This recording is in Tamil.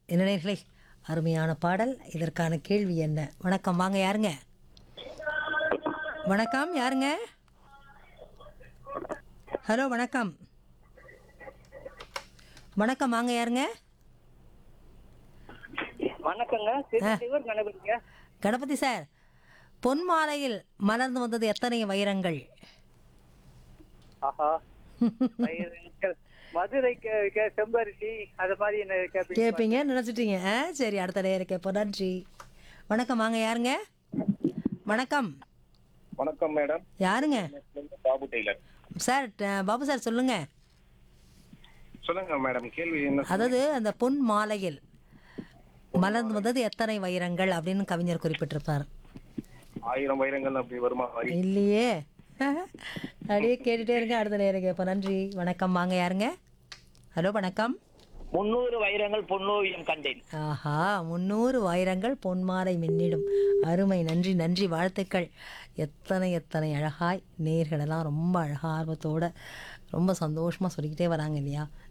என்ன நேர்களே அருமையான பாடல் இதற்கான கேள்வி என்ன வணக்கம் வாங்க யாருங்க வணக்கம் யாருங்க ஹலோ வணக்கம் வணக்கம் வாங்க யாருங்க வணக்கங்க திருச்சிவர் கணபதிங்க கணபதி சார் பொன் மாலையில் மலர்ந்து வந்தது எத்தனை வைரங்கள் ஆஹா வைரங்கள். மதுரை கே- கே- செம்பருத்தி அது மாதிரி என்ன கேப்பீங்க கேட்பீங்க நினச்சிட்டீங்க ஆ சரி அடுத்த நேரம் கேட்போம் நன்றி வணக்கம் வாங்க யாருங்க வணக்கம் வணக்கம் மேடம் யாருங்க பாபு டெய்லர் சார் ட- பாபு சார் சொல்லுங்க சொல்லுங்க மேடம் கேள்வி என்ன அதாவது அந்த பொன் மாலையில் மலர்ந்து வந்தது எத்தனை வைரங்கள் அப்படின்னு கவிஞர் குறிப்பிட்டிருப்பார் ஆயிரம் வைரங்கள் அப்படி வருமா வரி இல்லையே அப்படியே கேட்டுட்டே இருங்க அடுத்த நேரம் கேட்போம் நன்றி வணக்கம் வாங்க யாருங்க ஹலோ வணக்கம் முன்னூறு வைரங்கள் பொன்னோவியம் கண்டேன் ஆஹா முந்நூறு வைரங்கள் பொன்மாலை மின்னிடும் அருமை நன்றி நன்றி வாழ்த்துக்கள் எத்தனை எத்தனை அழகாய் நேர்களெல்லாம் ரொம்ப அழகா ஆர்வத்தோட ரொம்ப சந்தோஷமாக சொல்லிக்கிட்டே வராங்க இல்லையா